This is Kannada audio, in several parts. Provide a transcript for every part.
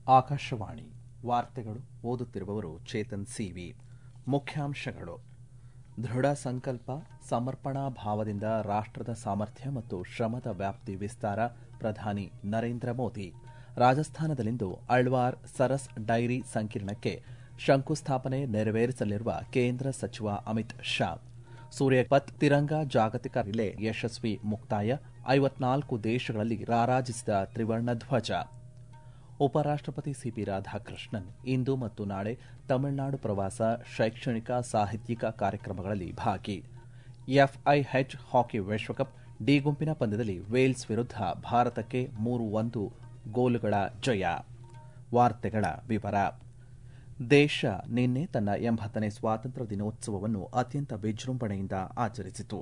ಆಕಾಶವಾಣಿ ವಾರ್ತೆಗಳು ಓದುತ್ತಿರುವವರು ಚೇತನ್ ಸಿವಿ ಮುಖ್ಯಾಂಶಗಳು ದೃಢ ಸಂಕಲ್ಪ ಸಮರ್ಪಣಾ ಭಾವದಿಂದ ರಾಷ್ಟ್ರದ ಸಾಮರ್ಥ್ಯ ಮತ್ತು ಶ್ರಮದ ವ್ಯಾಪ್ತಿ ವಿಸ್ತಾರ ಪ್ರಧಾನಿ ನರೇಂದ್ರ ಮೋದಿ ರಾಜಸ್ಥಾನದಲ್ಲಿಂದು ಅಳ್ವಾರ್ ಸರಸ್ ಡೈರಿ ಸಂಕೀರ್ಣಕ್ಕೆ ಶಂಕುಸ್ಥಾಪನೆ ನೆರವೇರಿಸಲಿರುವ ಕೇಂದ್ರ ಸಚಿವ ಅಮಿತ್ ಶಾ ಸೂರ್ಯಪತ್ ತಿರಂಗ ಜಾಗತಿಕ ರಿಲೆ ಯಶಸ್ವಿ ಮುಕ್ತಾಯ ಐವತ್ನಾಲ್ಕು ದೇಶಗಳಲ್ಲಿ ರಾರಾಜಿಸಿದ ತ್ರಿವರ್ಣ ಧ್ವಜ ಉಪರಾಷ್ಟಪತಿ ಸಿಪಿ ರಾಧಾಕೃಷ್ಣನ್ ಇಂದು ಮತ್ತು ನಾಳೆ ತಮಿಳುನಾಡು ಪ್ರವಾಸ ಶೈಕ್ಷಣಿಕ ಸಾಹಿತ್ಯಿಕ ಕಾರ್ಯಕ್ರಮಗಳಲ್ಲಿ ಭಾಗಿ ಎಫ್ಐಎಚ್ ಹಾಕಿ ವಿಶ್ವಕಪ್ ಡಿ ಗುಂಪಿನ ಪಂದ್ಯದಲ್ಲಿ ವೇಲ್ಸ್ ವಿರುದ್ಧ ಭಾರತಕ್ಕೆ ಮೂರು ಒಂದು ಗೋಲುಗಳ ಜಯ ವಾರ್ತೆಗಳ ವಿವರ ದೇಶ ನಿನ್ನೆ ತನ್ನ ಎಂಬತ್ತನೇ ಸ್ವಾತಂತ್ರ್ಯ ದಿನೋತ್ಸವವನ್ನು ಅತ್ಯಂತ ವಿಜೃಂಭಣೆಯಿಂದ ಆಚರಿಸಿತು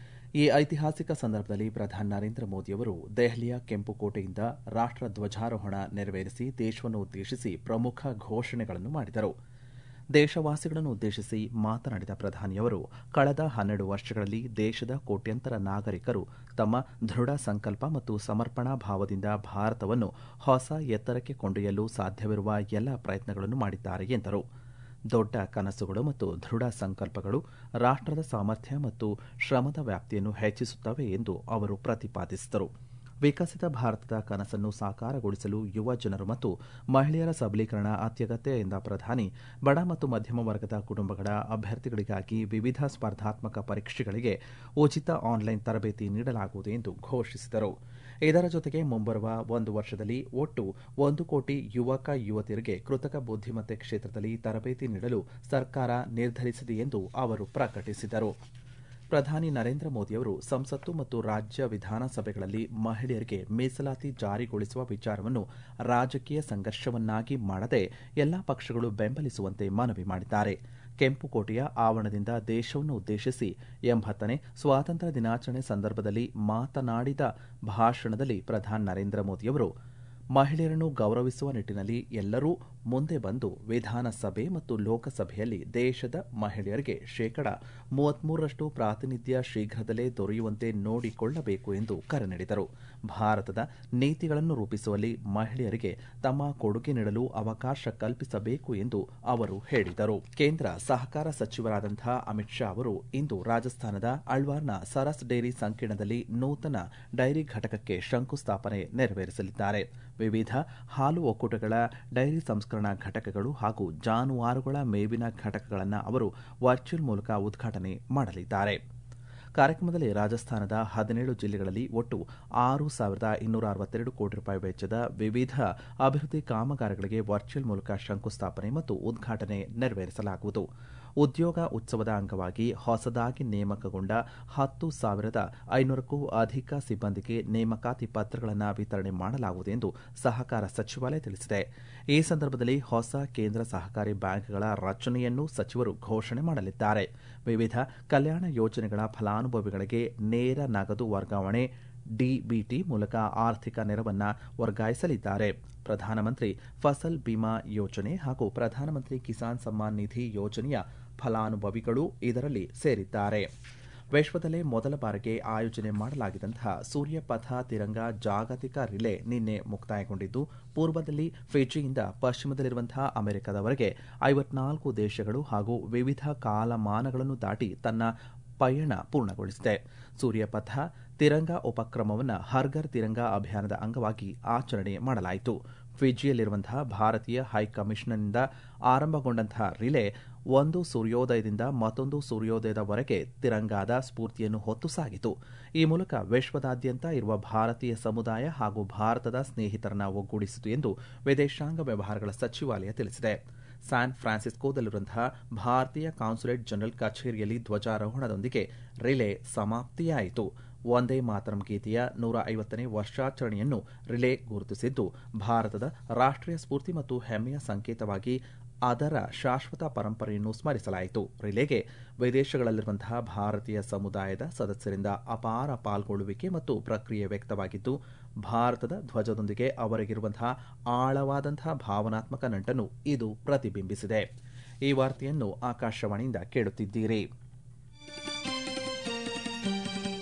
ಈ ಐತಿಹಾಸಿಕ ಸಂದರ್ಭದಲ್ಲಿ ಪ್ರಧಾನಿ ನರೇಂದ್ರ ಮೋದಿಯವರು ದೆಹಲಿಯ ಕೆಂಪುಕೋಟೆಯಿಂದ ರಾಷ್ಟ ಧ್ವಜಾರೋಹಣ ನೆರವೇರಿಸಿ ದೇಶವನ್ನು ಉದ್ದೇಶಿಸಿ ಪ್ರಮುಖ ಘೋಷಣೆಗಳನ್ನು ಮಾಡಿದರು ದೇಶವಾಸಿಗಳನ್ನು ಉದ್ದೇಶಿಸಿ ಮಾತನಾಡಿದ ಪ್ರಧಾನಿಯವರು ಕಳೆದ ಹನ್ನೆರಡು ವರ್ಷಗಳಲ್ಲಿ ದೇಶದ ಕೋಟ್ಯಂತರ ನಾಗರಿಕರು ತಮ್ಮ ದೃಢ ಸಂಕಲ್ಪ ಮತ್ತು ಸಮರ್ಪಣಾ ಭಾವದಿಂದ ಭಾರತವನ್ನು ಹೊಸ ಎತ್ತರಕ್ಕೆ ಕೊಂಡೊಯ್ಯಲು ಸಾಧ್ಯವಿರುವ ಎಲ್ಲ ಪ್ರಯತ್ನಗಳನ್ನು ಮಾಡಿದ್ದಾರೆ ಎಂದರು ದೊಡ್ಡ ಕನಸುಗಳು ಮತ್ತು ದೃಢ ಸಂಕಲ್ಪಗಳು ರಾಷ್ಟದ ಸಾಮರ್ಥ್ಯ ಮತ್ತು ಶ್ರಮದ ವ್ಯಾಪ್ತಿಯನ್ನು ಹೆಚ್ಚಿಸುತ್ತವೆ ಎಂದು ಅವರು ಪ್ರತಿಪಾದಿಸಿದರು ವಿಕಸಿತ ಭಾರತದ ಕನಸನ್ನು ಸಾಕಾರಗೊಳಿಸಲು ಯುವ ಜನರು ಮತ್ತು ಮಹಿಳೆಯರ ಸಬಲೀಕರಣ ಅತ್ಯಗತ್ಯ ಎಂದ ಪ್ರಧಾನಿ ಬಡ ಮತ್ತು ಮಧ್ಯಮ ವರ್ಗದ ಕುಟುಂಬಗಳ ಅಭ್ಯರ್ಥಿಗಳಿಗಾಗಿ ವಿವಿಧ ಸ್ಪರ್ಧಾತ್ಮಕ ಪರೀಕ್ಷೆಗಳಿಗೆ ಉಚಿತ ಆನ್ಲೈನ್ ತರಬೇತಿ ನೀಡಲಾಗುವುದು ಎಂದು ಘೋಷಿಸಿದರು ಇದರ ಜೊತೆಗೆ ಮುಂಬರುವ ಒಂದು ವರ್ಷದಲ್ಲಿ ಒಟ್ಟು ಒಂದು ಕೋಟಿ ಯುವಕ ಯುವತಿಯರಿಗೆ ಕೃತಕ ಬುದ್ದಿಮತ್ತೆ ಕ್ಷೇತ್ರದಲ್ಲಿ ತರಬೇತಿ ನೀಡಲು ಸರ್ಕಾರ ನಿರ್ಧರಿಸಿದೆ ಎಂದು ಅವರು ಪ್ರಕಟಿಸಿದರು ಪ್ರಧಾನಿ ನರೇಂದ್ರ ಮೋದಿಯವರು ಸಂಸತ್ತು ಮತ್ತು ರಾಜ್ಯ ವಿಧಾನಸಭೆಗಳಲ್ಲಿ ಮಹಿಳೆಯರಿಗೆ ಮೀಸಲಾತಿ ಜಾರಿಗೊಳಿಸುವ ವಿಚಾರವನ್ನು ರಾಜಕೀಯ ಸಂಘರ್ಷವನ್ನಾಗಿ ಮಾಡದೆ ಎಲ್ಲಾ ಪಕ್ಷಗಳು ಬೆಂಬಲಿಸುವಂತೆ ಮನವಿ ಮಾಡಿದ್ದಾರೆ ಕೆಂಪುಕೋಟೆಯ ಆವರಣದಿಂದ ದೇಶವನ್ನು ಉದ್ದೇಶಿಸಿ ಎಂಬತ್ತನೇ ಸ್ವಾತಂತ್ರ್ಯ ದಿನಾಚರಣೆ ಸಂದರ್ಭದಲ್ಲಿ ಮಾತನಾಡಿದ ಭಾಷಣದಲ್ಲಿ ಪ್ರಧಾನಿ ನರೇಂದ್ರ ಮೋದಿಯವರು ಮಹಿಳೆಯರನ್ನು ಗೌರವಿಸುವ ನಿಟ್ಟಿನಲ್ಲಿ ಎಲ್ಲರೂ ಮುಂದೆ ಬಂದು ವಿಧಾನಸಭೆ ಮತ್ತು ಲೋಕಸಭೆಯಲ್ಲಿ ದೇಶದ ಮಹಿಳೆಯರಿಗೆ ಶೇಕಡ ಮೂವತ್ಮೂರರಷ್ಟು ಪ್ರಾತಿನಿಧ್ಯ ಶೀಘ್ರದಲ್ಲೇ ದೊರೆಯುವಂತೆ ನೋಡಿಕೊಳ್ಳಬೇಕು ಎಂದು ಕರೆ ನೀಡಿದರು ಭಾರತದ ನೀತಿಗಳನ್ನು ರೂಪಿಸುವಲ್ಲಿ ಮಹಿಳೆಯರಿಗೆ ತಮ್ಮ ಕೊಡುಗೆ ನೀಡಲು ಅವಕಾಶ ಕಲ್ಪಿಸಬೇಕು ಎಂದು ಅವರು ಹೇಳಿದರು ಕೇಂದ್ರ ಸಹಕಾರ ಸಚಿವರಾದಂತಹ ಅಮಿತ್ ಶಾ ಅವರು ಇಂದು ರಾಜಸ್ಥಾನದ ಅಳ್ವಾರ್ನ ಸರಸ್ ಡೈರಿ ಸಂಕೀರ್ಣದಲ್ಲಿ ನೂತನ ಡೈರಿ ಘಟಕಕ್ಕೆ ಶಂಕುಸ್ಥಾಪನೆ ನೆರವೇರಿಸಲಿದ್ದಾರೆ ವಿವಿಧ ಹಾಲು ಒಕ್ಕೂಟಗಳ ಡೈರಿ ಸಂಸ್ಕರಣಾ ಘಟಕಗಳು ಹಾಗೂ ಜಾನುವಾರುಗಳ ಮೇವಿನ ಘಟಕಗಳನ್ನು ಅವರು ವರ್ಚುವಲ್ ಮೂಲಕ ಉದ್ಘಾಟನೆ ಮಾಡಲಿದ್ದಾರೆ ಕಾರ್ಯಕ್ರಮದಲ್ಲಿ ರಾಜಸ್ಥಾನದ ಹದಿನೇಳು ಜಿಲ್ಲೆಗಳಲ್ಲಿ ಒಟ್ಟು ಆರು ಸಾವಿರದ ಇನ್ನೂರ ಅರವತ್ತೆರಡು ಕೋಟಿ ರೂಪಾಯಿ ವೆಚ್ಚದ ವಿವಿಧ ಅಭಿವೃದ್ಧಿ ಕಾಮಗಾರಿಗಳಿಗೆ ವರ್ಚುವಲ್ ಮೂಲಕ ಶಂಕುಸ್ಥಾಪನೆ ಮತ್ತು ಉದ್ಘಾಟನೆ ನೆರವೇರಿಸಲಾಗುವುದು ಉದ್ಯೋಗ ಉತ್ಸವದ ಅಂಗವಾಗಿ ಹೊಸದಾಗಿ ನೇಮಕಗೊಂಡ ಹತ್ತು ಸಾವಿರದ ಐನೂರಕ್ಕೂ ಅಧಿಕ ಸಿಬ್ಬಂದಿಗೆ ನೇಮಕಾತಿ ಪತ್ರಗಳನ್ನು ವಿತರಣೆ ಮಾಡಲಾಗುವುದು ಎಂದು ಸಹಕಾರ ಸಚಿವಾಲಯ ತಿಳಿಸಿದೆ ಈ ಸಂದರ್ಭದಲ್ಲಿ ಹೊಸ ಕೇಂದ್ರ ಸಹಕಾರಿ ಬ್ಯಾಂಕ್ಗಳ ರಚನೆಯನ್ನು ಸಚಿವರು ಘೋಷಣೆ ಮಾಡಲಿದ್ದಾರೆ ವಿವಿಧ ಕಲ್ಯಾಣ ಯೋಜನೆಗಳ ಫಲಾನುಭವಿಗಳಿಗೆ ನೇರ ನಗದು ವರ್ಗಾವಣೆ ಡಿಬಿಟಿ ಮೂಲಕ ಆರ್ಥಿಕ ನೆರವನ್ನು ವರ್ಗಾಯಿಸಲಿದ್ದಾರೆ ಪ್ರಧಾನಮಂತ್ರಿ ಫಸಲ್ ಬಿಮಾ ಯೋಜನೆ ಹಾಗೂ ಪ್ರಧಾನಮಂತ್ರಿ ಕಿಸಾನ್ ಸಮ್ಮಾನ್ ನಿಧಿ ಯೋಜನೆಯ ಫಲಾನುಭವಿಗಳು ಇದರಲ್ಲಿ ಸೇರಿದ್ದಾರೆ ವಿಶ್ವದಲ್ಲೇ ಮೊದಲ ಬಾರಿಗೆ ಆಯೋಜನೆ ಮಾಡಲಾಗಿದ್ದಂತಹ ಸೂರ್ಯಪಥ ತಿರಂಗ ಜಾಗತಿಕ ರಿಲೆ ನಿನ್ನೆ ಮುಕ್ತಾಯಗೊಂಡಿದ್ದು ಪೂರ್ವದಲ್ಲಿ ಫಿಜಿಯಿಂದ ಪಶ್ಚಿಮದಲ್ಲಿರುವಂತಹ ಅಮೆರಿಕದವರೆಗೆ ಐವತ್ನಾಲ್ಕು ದೇಶಗಳು ಹಾಗೂ ವಿವಿಧ ಕಾಲಮಾನಗಳನ್ನು ದಾಟಿ ತನ್ನ ಪಯಣ ಪೂರ್ಣಗೊಳಿಸಿದೆ ಸೂರ್ಯಪಥ ತಿರಂಗ ಉಪಕ್ರಮವನ್ನು ಹರ್ಗರ್ ತಿರಂಗ ಅಭಿಯಾನದ ಅಂಗವಾಗಿ ಆಚರಣೆ ಮಾಡಲಾಯಿತು ಫಿಜಿಯಲ್ಲಿರುವಂತಹ ಭಾರತೀಯ ಹೈಕಮಿಷನ್ನಿಂದ ಆರಂಭಗೊಂಡಂತಹ ರಿಲೆ ಒಂದು ಸೂರ್ಯೋದಯದಿಂದ ಮತ್ತೊಂದು ಸೂರ್ಯೋದಯದವರೆಗೆ ತಿರಂಗಾದ ಸ್ಫೂರ್ತಿಯನ್ನು ಹೊತ್ತು ಸಾಗಿತು ಈ ಮೂಲಕ ವಿಶ್ವದಾದ್ಯಂತ ಇರುವ ಭಾರತೀಯ ಸಮುದಾಯ ಹಾಗೂ ಭಾರತದ ಸ್ನೇಹಿತರನ್ನ ಒಗ್ಗೂಡಿಸಿತು ಎಂದು ವಿದೇಶಾಂಗ ವ್ಯವಹಾರಗಳ ಸಚಿವಾಲಯ ತಿಳಿಸಿದೆ ಸ್ಯಾನ್ ಫ್ರಾನ್ಸಿಸ್ಕೋದಲ್ಲಿರುವಂತಹ ಭಾರತೀಯ ಕಾನ್ಸುಲೇಟ್ ಜನರಲ್ ಕಚೇರಿಯಲ್ಲಿ ಧ್ವಜಾರೋಹಣದೊಂದಿಗೆ ರಿಲೆ ಸಮಾಪ್ತಿಯಾಯಿತು ಒಂದೇ ಮಾತರಂ ಗೀತೆಯ ನೂರ ಐವತ್ತನೇ ವರ್ಷಾಚರಣೆಯನ್ನು ರಿಲೆ ಗುರುತಿಸಿದ್ದು ಭಾರತದ ರಾಷ್ಟೀಯ ಸ್ಫೂರ್ತಿ ಮತ್ತು ಹೆಮ್ಮೆಯ ಸಂಕೇತವಾಗಿ ಅದರ ಶಾಶ್ವತ ಪರಂಪರೆಯನ್ನು ಸ್ಮರಿಸಲಾಯಿತು ರಿಲೆಗೆ ವಿದೇಶಗಳಲ್ಲಿರುವಂತಹ ಭಾರತೀಯ ಸಮುದಾಯದ ಸದಸ್ಯರಿಂದ ಅಪಾರ ಪಾಲ್ಗೊಳ್ಳುವಿಕೆ ಮತ್ತು ಪ್ರಕ್ರಿಯೆ ವ್ಯಕ್ತವಾಗಿದ್ದು ಭಾರತದ ಧ್ವಜದೊಂದಿಗೆ ಅವರಿಗಿರುವಂತಹ ಆಳವಾದಂತಹ ಭಾವನಾತ್ಮಕ ನಂಟನ್ನು ಇದು ಪ್ರತಿಬಿಂಬಿಸಿದೆ ಈ ವಾರ್ತೆಯನ್ನು ಆಕಾಶವಾಣಿಯಿಂದ ಕೇಳುತ್ತಿದ್ದೀರಿ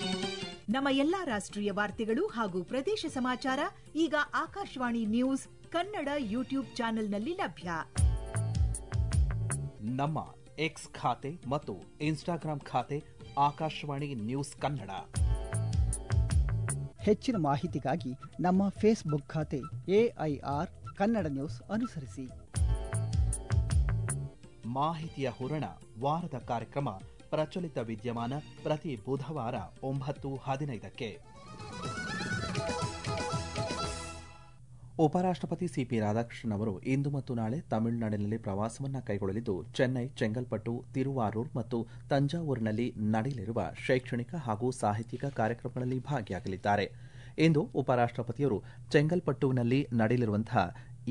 ನಮ್ಮ ಎಲ್ಲಾ ರಾಷ್ಟ್ರೀಯ ವಾರ್ತೆಗಳು ಹಾಗೂ ಪ್ರದೇಶ ಸಮಾಚಾರ ಈಗ ಆಕಾಶವಾಣಿ ನ್ಯೂಸ್ ಕನ್ನಡ ಯೂಟ್ಯೂಬ್ ಚಾನೆಲ್ನಲ್ಲಿ ಲಭ್ಯ ನಮ್ಮ ಎಕ್ಸ್ ಖಾತೆ ಮತ್ತು ಇನ್ಸ್ಟಾಗ್ರಾಂ ಖಾತೆ ಆಕಾಶವಾಣಿ ನ್ಯೂಸ್ ಕನ್ನಡ ಹೆಚ್ಚಿನ ಮಾಹಿತಿಗಾಗಿ ನಮ್ಮ ಫೇಸ್ಬುಕ್ ಖಾತೆ ಎಐಆರ್ ಕನ್ನಡ ನ್ಯೂಸ್ ಅನುಸರಿಸಿ ಮಾಹಿತಿಯ ಹೂರಣ ವಾರದ ಕಾರ್ಯಕ್ರಮ ಪ್ರಚಲಿತ ವಿದ್ಯಮಾನ ಪ್ರತಿ ಬುಧವಾರ ಒಂಬತ್ತು ಹದಿನೈದಕ್ಕೆ ಉಪರಾಷ್ಟ್ರಪತಿ ಸಿಪಿ ರಾಧಾಕೃಷ್ಣನ್ ಅವರು ಇಂದು ಮತ್ತು ನಾಳೆ ತಮಿಳುನಾಡಿನಲ್ಲಿ ಪ್ರವಾಸವನ್ನ ಕೈಗೊಳ್ಳಲಿದ್ದು ಚೆನ್ನೈ ಚೆಂಗಲ್ಪಟ್ಟು ತಿರುವಾರೂರ್ ಮತ್ತು ತಂಜಾವೂರಿನಲ್ಲಿ ನಡೆಯಲಿರುವ ಶೈಕ್ಷಣಿಕ ಹಾಗೂ ಸಾಹಿತ್ಯಿಕ ಕಾರ್ಯಕ್ರಮಗಳಲ್ಲಿ ಭಾಗಿಯಾಗಲಿದ್ದಾರೆ ಇಂದು ಉಪರಾಷ್ಟ್ರಪತಿಯವರು ಚೆಂಗಲ್ಪಟ್ಟುವಿನಲ್ಲಿ ನಡೆಯಲಿರುವಂತಹ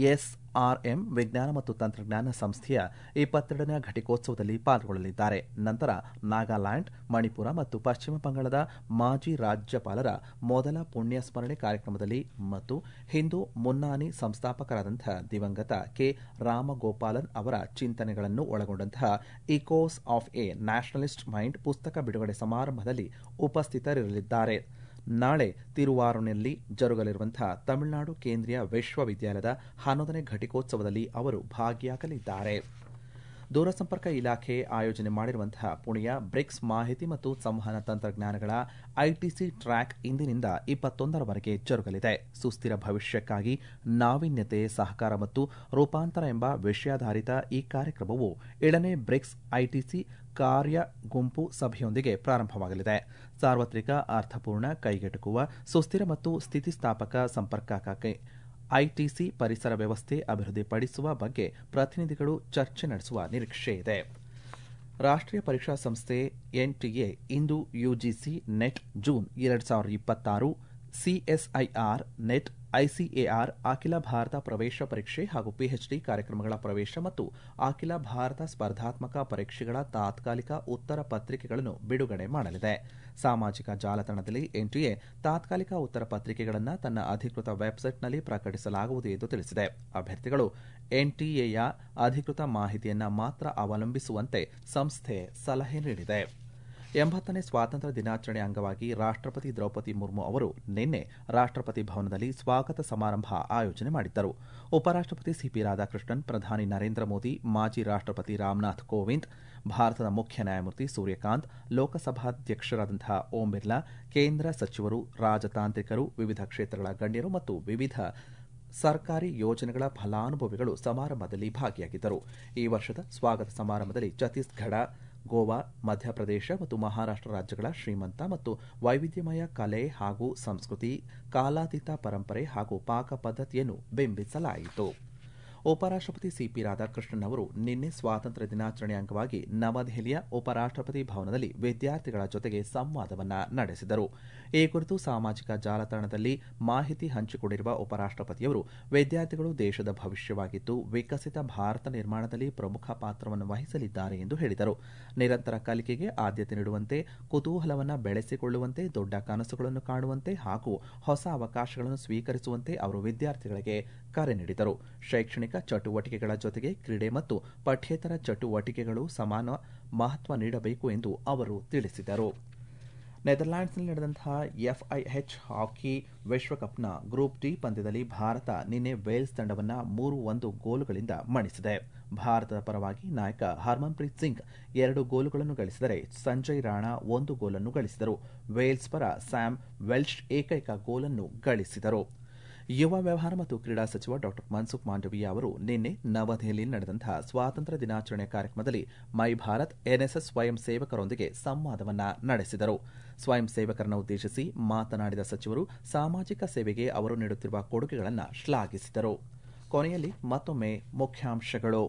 ಎಸ್ಆರ್ಎಂ ವಿಜ್ಞಾನ ಮತ್ತು ತಂತ್ರಜ್ಞಾನ ಸಂಸ್ಥೆಯ ಇಪ್ಪತ್ತೆರಡನೇ ಘಟಿಕೋತ್ಸವದಲ್ಲಿ ಪಾಲ್ಗೊಳ್ಳಲಿದ್ದಾರೆ ನಂತರ ನಾಗಾಲ್ಯಾಂಡ್ ಮಣಿಪುರ ಮತ್ತು ಪಶ್ಚಿಮ ಬಂಗಾಳದ ಮಾಜಿ ರಾಜ್ಯಪಾಲರ ಮೊದಲ ಪುಣ್ಯ ಸ್ಮರಣೆ ಕಾರ್ಯಕ್ರಮದಲ್ಲಿ ಮತ್ತು ಹಿಂದೂ ಮುನ್ನಾನಿ ಸಂಸ್ಥಾಪಕರಾದಂತಹ ದಿವಂಗತ ಕೆ ರಾಮಗೋಪಾಲನ್ ಅವರ ಚಿಂತನೆಗಳನ್ನು ಒಳಗೊಂಡಂತಹ echoes of a nationalist mind ಪುಸ್ತಕ ಬಿಡುಗಡೆ ಸಮಾರಂಭದಲ್ಲಿ ಉಪಸ್ಥಿತರಿರಲಿದ್ದಾರೆ ನಾಳೆ ತಿರುವಾರೂರಿನಲ್ಲಿ ಜರುಗಲಿರುವಂತಹ ತಮಿಳುನಾಡು ಕೇಂದ್ರೀಯ ವಿಶ್ವವಿದ್ಯಾಲಯದ ಹನ್ನೊಂದನೇ ಘಟಿಕೋತ್ಸವದಲ್ಲಿ ಅವರು ಭಾಗಿಯಾಗಲಿದ್ದಾರೆ ದೂರಸಂಪರ್ಕ ಇಲಾಖೆ ಆಯೋಜನೆ ಮಾಡಿರುವಂತಹ ಪುಣೆಯ ಬ್ರಿಕ್ಸ್ ಮಾಹಿತಿ ಮತ್ತು ಸಂವಹನ ತಂತ್ರಜ್ಞಾನಗಳ ಐಟಿಸಿ ಟ್ರ್ಯಾಕ್ ಇಂದಿನಿಂದ ಇಪ್ಪತ್ತೊಂದರವರೆಗೆ ಜರುಗಲಿದೆ ಸುಸ್ಥಿರ ಭವಿಷ್ಯಕ್ಕಾಗಿ ನಾವೀನ್ಯತೆ ಸಹಕಾರ ಮತ್ತು ರೂಪಾಂತರ ಎಂಬ ವಿಷಯಾಧಾರಿತ ಈ ಕಾರ್ಯಕ್ರಮವು ಏಳನೇ ಬ್ರಿಕ್ಸ್ ಐಟಿಸಿ ಕಾರ್ಯ ಗುಂಪು ಸಭೆಯೊಂದಿಗೆ ಪ್ರಾರಂಭವಾಗಲಿದೆ ಸಾರ್ವತ್ರಿಕ ಅರ್ಥಪೂರ್ಣ ಕೈಗೆಟುಕುವ ಸುಸ್ಥಿರ ಮತ್ತು ಸ್ಥಿತಿಸ್ಥಾಪಕ ಸಂಪರ್ಕಕ್ಕಾಗಿ ಐಟಿಸಿ ಪರಿಸರ ವ್ಯವಸ್ಥೆ ಅಭಿವೃದ್ಧಿಪಡಿಸುವ ಬಗ್ಗೆ ಪ್ರತಿನಿಧಿಗಳು ಚರ್ಚೆ ನಡೆಸುವ ನಿರೀಕ್ಷೆ ಇದೆ ರಾಷ್ಟ್ರೀಯ ಪರೀಕ್ಷಾ ಸಂಸ್ಥೆ ಎನ್ಟಿಎ ಇಂದು ಯುಜಿಸಿ ನೆಟ್ ಜೂನ್ ಎರಡು ಸಾವಿರದ ಇಪ್ಪತ್ತಾರು ಸಿಎಸ್ಐಆರ್ ನೆಟ್ ಐಸಿಎಆರ್ ಅಖಿಲ ಭಾರತ ಪ್ರವೇಶ ಪರೀಕ್ಷೆ ಹಾಗೂ ಪಿಎಚ್ಡಿ ಕಾರ್ಯಕ್ರಮಗಳ ಪ್ರವೇಶ ಮತ್ತು ಅಖಿಲ ಭಾರತ ಸ್ಪರ್ಧಾತ್ಮಕ ಪರೀಕ್ಷೆಗಳ ತಾತ್ಕಾಲಿಕ ಉತ್ತರ ಪತ್ರಿಕೆಗಳನ್ನು ಬಿಡುಗಡೆ ಮಾಡಲಿದೆ ಸಾಮಾಜಿಕ ಜಾಲತಾಣದಲ್ಲಿ ಎನ್ಟಿಎ ತಾತ್ಕಾಲಿಕ ಉತ್ತರ ಪತ್ರಿಕೆಗಳನ್ನು ತನ್ನ ಅಧಿಕೃತ ವೆಬ್ಸೈಟ್ನಲ್ಲಿ ಪ್ರಕಟಿಸಲಾಗುವುದು ಎಂದು ತಿಳಿಸಿದೆ ಅಭ್ಯರ್ಥಿಗಳು ಎನ್ಟಿಎಯ ಅಧಿಕೃತ ಮಾಹಿತಿಯನ್ನು ಮಾತ್ರ ಅವಲಂಬಿಸುವಂತೆ ಸಂಸ್ಥೆ ಸಲಹೆ ನೀಡಿದೆ ಎಂಬತ್ತನೇ ಸ್ವಾತಂತ್ರ್ಯ ದಿನಾಚರಣೆ ಅಂಗವಾಗಿ ರಾಷ್ಟ್ರಪತಿ ದ್ರೌಪದಿ ಮುರ್ಮು ಅವರು ನಿನ್ನೆ ರಾಷ್ಟ್ರಪತಿ ಭವನದಲ್ಲಿ ಸ್ವಾಗತ ಸಮಾರಂಭ ಆಯೋಜನೆ ಮಾಡಿದ್ದರು ಉಪರಾಷ್ಟ್ರಪತಿ ಸಿಪಿ ರಾಧಾಕೃಷ್ಣನ್ ಪ್ರಧಾನಿ ನರೇಂದ್ರ ಮೋದಿ ಮಾಜಿ ರಾಷ್ಟ್ರಪತಿ ರಾಮನಾಥ್ ಕೋವಿಂದ್ ಭಾರತದ ಮುಖ್ಯ ನ್ಯಾಯಮೂರ್ತಿ ಸೂರ್ಯಕಾಂತ್ ಲೋಕಸಭಾಧ್ಯಕ್ಷರಾದಂತಹ ಓಂ ಬಿರ್ಲಾ ಕೇಂದ್ರ ಸಚಿವರು ರಾಜತಾಂತ್ರಿಕರು ವಿವಿಧ ಕ್ಷೇತ್ರಗಳ ಗಣ್ಯರು ಮತ್ತು ವಿವಿಧ ಸರ್ಕಾರಿ ಯೋಜನೆಗಳ ಫಲಾನುಭವಿಗಳು ಸಮಾರಂಭದಲ್ಲಿ ಭಾಗಿಯಾಗಿದ್ದರು ಈ ವರ್ಷದ ಸ್ವಾಗತ ಸಮಾರಂಭದಲ್ಲಿ ಛತ್ತೀಸ್ಗಢ ಗೋವಾ ಮಧ್ಯಪ್ರದೇಶ ಮತ್ತು ಮಹಾರಾಷ್ಟ್ರ ರಾಜ್ಯಗಳ ಶ್ರೀಮಂತ ಮತ್ತು ವೈವಿಧ್ಯಮಯ ಕಲೆ ಹಾಗೂ ಸಂಸ್ಕೃತಿ ಕಾಲಾತೀತ ಪರಂಪರೆ ಹಾಗೂ ಪಾಕ ಪದ್ಧತಿಯನ್ನು ಬಿಂಬಿಸಲಾಯಿತು ಉಪರಾಷ್ಟ್ರಪತಿ ಸಿಪಿ ರಾಧಾಕೃಷ್ಣನ್ ಅವರು ನಿನ್ನೆ ಸ್ವಾತಂತ್ರ್ಯ ದಿನಾಚರಣೆ ಅಂಗವಾಗಿ ನವದೆಹಲಿಯ ಉಪರಾಷ್ಟ್ರಪತಿ ಭವನದಲ್ಲಿ ವಿದ್ಯಾರ್ಥಿಗಳ ಜೊತೆಗೆ ಸಂವಾದವನ್ನ ನಡೆಸಿದರು ಈ ಕುರಿತು ಸಾಮಾಜಿಕ ಜಾಲತಾಣದಲ್ಲಿ ಮಾಹಿತಿ ಹಂಚಿಕೊಂಡಿರುವ ಉಪರಾಷ್ಟ್ರಪತಿಯವರು ವಿದ್ಯಾರ್ಥಿಗಳು ದೇಶದ ಭವಿಷ್ಯವಾಗಿದ್ದು ವಿಕಸಿತ ಭಾರತ ನಿರ್ಮಾಣದಲ್ಲಿ ಪ್ರಮುಖ ಪಾತ್ರವನ್ನು ವಹಿಸಲಿದ್ದಾರೆ ಎಂದು ಹೇಳಿದರು ನಿರಂತರ ಕಲಿಕೆಗೆ ಆದ್ಯತೆ ನೀಡುವಂತೆ ಕುತೂಹಲವನ್ನು ಬೆಳೆಸಿಕೊಳ್ಳುವಂತೆ ದೊಡ್ಡ ಕನಸುಗಳನ್ನು ಕಾಣುವಂತೆ ಹಾಗೂ ಹೊಸ ಅವಕಾಶಗಳನ್ನು ಸ್ವೀಕರಿಸುವಂತೆ ಅವರು ವಿದ್ಯಾರ್ಥಿಗಳಿಗೆ ಕರೆ ನೀಡಿದರು ಶೈಕ್ಷಣಿಕ ಚಟುವಟಿಕೆಗಳ ಜೊತೆಗೆ ಕ್ರೀಡೆ ಮತ್ತು ಪಠ್ಯೇತರ ಚಟುವಟಿಕೆಗಳು ಸಮಾನ ಮಹತ್ವ ನೀಡಬೇಕು ಎಂದು ಅವರು ತಿಳಿಸಿದರು ನೆದರ್ಲ್ಯಾಂಡ್ಸ್ನಲ್ಲಿ ನಡೆದಂತಹ ಎಫ್ಐಎಚ್ ಹಾಕಿ ವಿಶ್ವಕಪ್ನ ಗ್ರೂಪ್ ಡಿ ಪಂದ್ಯದಲ್ಲಿ ಭಾರತ ನಿನ್ನೆ ವೇಲ್ಸ್ ತಂಡವನ್ನು ಮೂರು ಒಂದು ಗೋಲುಗಳಿಂದ ಮಣಿಸಿದೆ ಭಾರತದ ಪರವಾಗಿ ನಾಯಕ ಹರ್ಮನ್ಪ್ರೀತ್ ಸಿಂಗ್ ಎರಡು ಗೋಲುಗಳನ್ನು ಗಳಿಸಿದರೆ ಸಂಜಯ್ ರಾಣಾ ಒಂದು ಗೋಲನ್ನು ಗಳಿಸಿದರು ವೇಲ್ಸ್ ಪರ ಸ್ಯಾಮ್ ವೆಲ್ಶ್ ಏಕೈಕ ಗೋಲನ್ನು ಗಳಿಸಿದರು ಯುವ ವ್ಯವಹಾರ ಮತ್ತು ಕ್ರೀಡಾ ಸಚಿವ ಡಾ ಮನ್ಸುಖ್ ಮಾಂಡವೀಯ ಅವರು ನಿನ್ನೆ ನವದೆಹಲಿಯಲ್ಲಿ ನಡೆದಂತಹ ಸ್ವಾತಂತ್ರ್ಯ ದಿನಾಚರಣೆ ಕಾರ್ಯಕ್ರಮದಲ್ಲಿ ಮೈ ಭಾರತ್ ಎನ್ಎಸ್ಎಸ್ ಸ್ವಯಂ ಸೇವಕರೊಂದಿಗೆ ಸಂವಾದವನ್ನ ನಡೆಸಿದರು ಸ್ವಯಂ ಸೇವಕರನ್ನು ಉದ್ದೇಶಿಸಿ ಮಾತನಾಡಿದ ಸಚಿವರು ಸಾಮಾಜಿಕ ಸೇವೆಗೆ ಅವರು ನೀಡುತ್ತಿರುವ ಕೊಡುಗೆಗಳನ್ನು ಶ್ಲಾಘಿಸಿದರು ಕೊನೆಯಲ್ಲಿ ಮತ್ತೊಮ್ಮೆ ಮುಖ್ಯಾಂಶಗಳು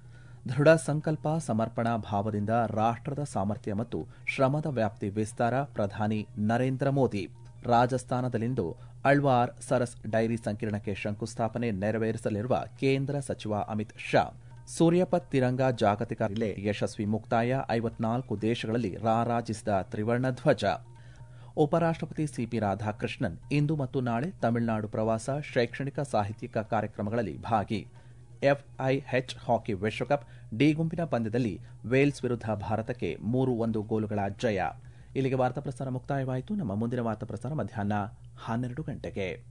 ದೃಢ ಸಂಕಲ್ಪ ಸಮರ್ಪಣಾ ಭಾವದಿಂದ ರಾಷ್ಟ್ರದ ಸಾಮರ್ಥ್ಯ ಮತ್ತು ಶ್ರಮದ ವ್ಯಾಪ್ತಿ ವಿಸ್ತಾರ ಪ್ರಧಾನಿ ನರೇಂದ್ರ ಮೋದಿ ರಾಜಸ್ಥಾನದಲ್ಲಿಂದು ಅಳ್ವಾರ್ ಸರಸ್ ಡೈರಿ ಸಂಕೀರ್ಣಕ್ಕೆ ಶಂಕುಸ್ಥಾಪನೆ ನೆರವೇರಿಸಲಿರುವ ಕೇಂದ್ರ ಸಚಿವ ಅಮಿತ್ ಶಾ ಸೂರ್ಯಪತ್ ತಿರಂಗ ಜಾಗತಿಕ ರಿಲೇ ಯಶಸ್ವಿ ಮುಕ್ತಾಯ ಐವತ್ನಾಲ್ಕು ದೇಶಗಳಲ್ಲಿ ರಾರಾಜಿಸಿದ ತ್ರಿವರ್ಣ ಧ್ವಜ ಉಪರಾಷ್ಟ್ರಪತಿ ಸಿಪಿ ರಾಧಾಕೃಷ್ಣನ್ ಇಂದು ಮತ್ತು ನಾಳೆ ತಮಿಳುನಾಡು ಪ್ರವಾಸ ಶೈಕ್ಷಣಿಕ ಸಾಹಿತ್ಯಿಕ ಕಾರ್ಯಕ್ರಮಗಳಲ್ಲಿ ಭಾಗಿ ಎಫ್ಐಎಚ್ ಹಾಕಿ ವಿಶ್ವಕಪ್ ಡಿ ಗುಂಪಿನ ಪಂದ್ಯದಲ್ಲಿ ವೇಲ್ಸ್ ವಿರುದ್ಧ ಭಾರತಕ್ಕೆ ಮೂರು ಒಂದು ಗೋಲುಗಳ ಜಯ ಇಲ್ಲಿಗೆ ವಾರ್ತಾ ಪ್ರಸಾರ ಮುಕ್ತಾಯವಾಯಿತು ನಮ್ಮ ಮುಂದಿನ ವಾರ್ತಾ ಪ್ರಸಾರ ಮಧ್ಯಾಹ್ನ ಹನ್ನೆರಡು ಗಂಟೆಗೆ